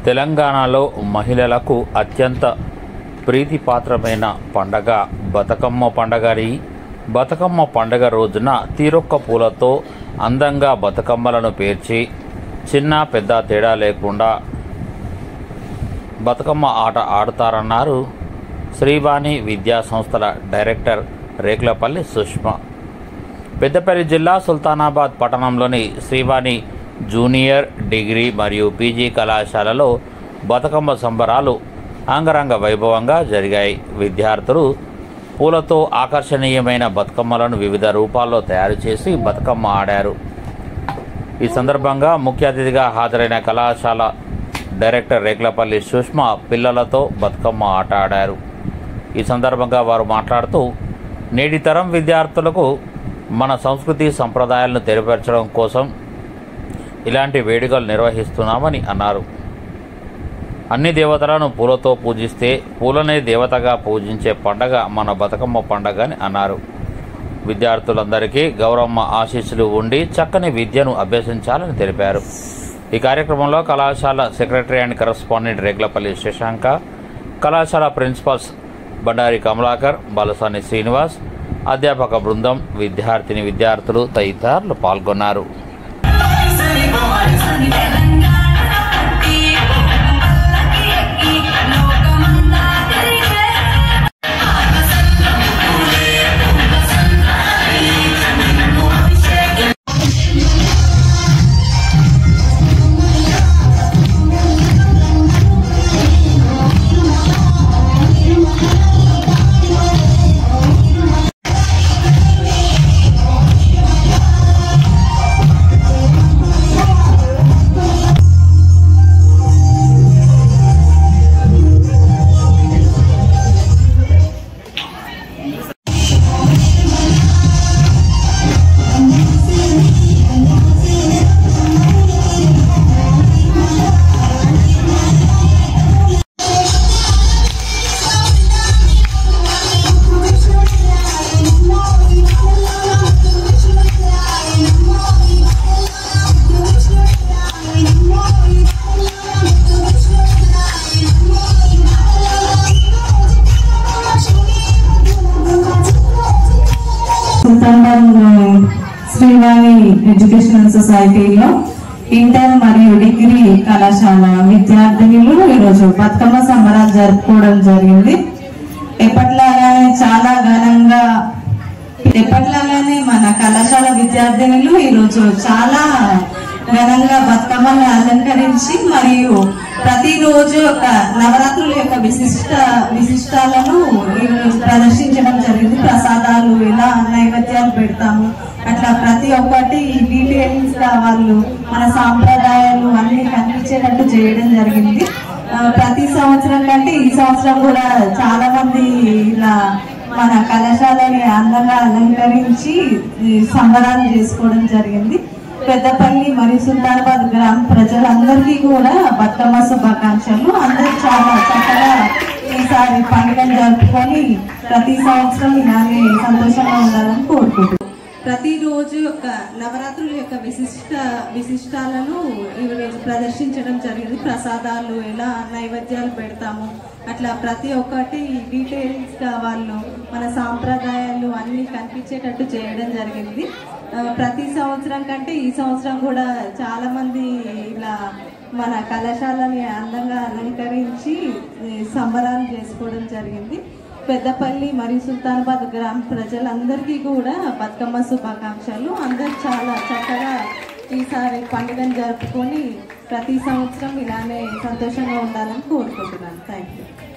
తెలంగాణలో మహిళలకు అత్యంత ప్రీతిపాత్రమైన పండగ బతుకమ్మ పండగని బతుకమ్మ పండగ రోజున తీరొక్క పూలతో అందంగా బతుకమ్మలను పేర్చి చిన్న పెద్ద తేడా లేకుండా బతుకమ్మ ఆట ఆడుతారన్నారు శ్రీవాణి విద్యా సంస్థల డైరెక్టర్ రేకులపల్లి సుష్మా పెద్దపల్లి జిల్లా సుల్తానాబాద్ పట్టణంలోని శ్రీవాణి జూనియర్ డిగ్రీ మరియు పీజీ కళాశాలలో బతుకమ్మ సంబరాలు అంగరంగ వైభవంగా జరిగాయి విద్యార్థులు పూలతో ఆకర్షణీయమైన బతుకమ్మలను వివిధ రూపాల్లో తయారు చేసి బతుకమ్మ ఆడారు ఈ సందర్భంగా ముఖ్య అతిథిగా హాజరైన కళాశాల డైరెక్టర్ రేకులపల్లి సుష్మ పిల్లలతో బతుకమ్మ ఆట ఆడారు ఈ సందర్భంగా వారు మాట్లాడుతూ నేటి తరం విద్యార్థులకు మన సంస్కృతి సంప్రదాయాలను తెలియపరచడం కోసం ఇలాంటి వేడుకలు నిర్వహిస్తున్నామని అన్నారు అన్ని దేవతలను పూలతో పూజిస్తే పూలనే దేవతగా పూజించే పండగ మన బతుకమ్మ పండగ అని అన్నారు విద్యార్థులందరికీ గౌరమ్మ ఆశీస్సులు ఉండి చక్కని విద్యను అభ్యసించాలని తెలిపారు ఈ కార్యక్రమంలో కళాశాల secretary and correspondent Reglapalli Sashanka కళాశాల ప్రిన్సిపల్స్ బండారి కమలాకర్ బాలసాని శ్రీనివాస్ అధ్యాపక బృందం విద్యార్థిని విద్యార్థులు తదితరులు పాల్గొన్నారు సుల్తాన్బాద్ శ్రీవాణి ఎడ్యుకేషనల్ సొసైటీలో ఇంటర్ మరియు డిగ్రీ కళాశాల విద్యార్థినులు ఈరోజు బతుకమ్మ సంబరాలు జరుపుకోవడం జరిగింది ఎప్పట్లాగానే చాలా ఘనంగా ఎప్పట్లాగానే మన కళాశాల విద్యార్థినులు ఈరోజు చాలా ఘనంగా బతుకమ్మని అలంకరించి మరియు ప్రతిరోజు యొక్క నవరాత్రుల యొక్క విశిష్ట విశిష్టాలను ఈరోజు ప్రదర్శించడం జరిగింది ప్రసాదాలు ఎలా నైవేద్యాలు పెడతాము అట్లా ప్రతి ఒక్కటి డీటెయిల్స్ గా వాళ్ళు మన సాంప్రదాయాలు అన్ని కనిపించేటట్టు చేయడం జరిగింది ఆ, ప్రతి సంవత్సరం కంటే ఈ సంవత్సరం కూడా చాలా మంది ఇలా మన కళాశాలని అందంగా అలంకరించి ఈ సంబరాలు చేసుకోవడం జరిగింది పెద్దపల్లి మరియు సుల్తానాబాద్ గ్రామ ప్రజలందరికీ కూడా బతుకమ్మ శుభాకాంక్షలు అందరూ చాలా చక్కగా ఈసారి పండుగను జరుపుకొని ప్రతి సంవత్సరం ఇలాగే సంతోషంగా ఉండాలని కోరుకుంటున్నాను ప్రతి రోజు యొక్క నవరాత్రుల యొక్క విశిష్ట విశిష్టాలను ఈరోజు ప్రదర్శించడం జరిగింది ప్రసాదాలు ఎలా నైవేద్యాలు పెడతాము అట్లా ప్రతి ఒక్కటి డీటెయిల్స్ గా వాళ్ళు మన సాంప్రదాయాలు అన్ని కనిపించేటట్టు చేయడం జరిగింది ఆ, ప్రతి సంవత్సరం కంటే ఈ సంవత్సరం కూడా చాలా మంది ఇలా మన కళాశాలని అందంగా అలంకరించి ఈ సంబరాలు చేసుకోవడం జరిగింది పెద్దపల్లి మరియు సుల్తానాబాద్ గ్రామ ప్రజలందరికీ కూడా బతుకమ్మ శుభాకాంక్షలు అందరు చాలా చక్కగా ఈసారి పండుగను జరుపుకొని ప్రతి సంవత్సరం ఇలానే సంతోషంగా ఉండాలని కోరుకుంటున్నాను థ్యాంక్ యూ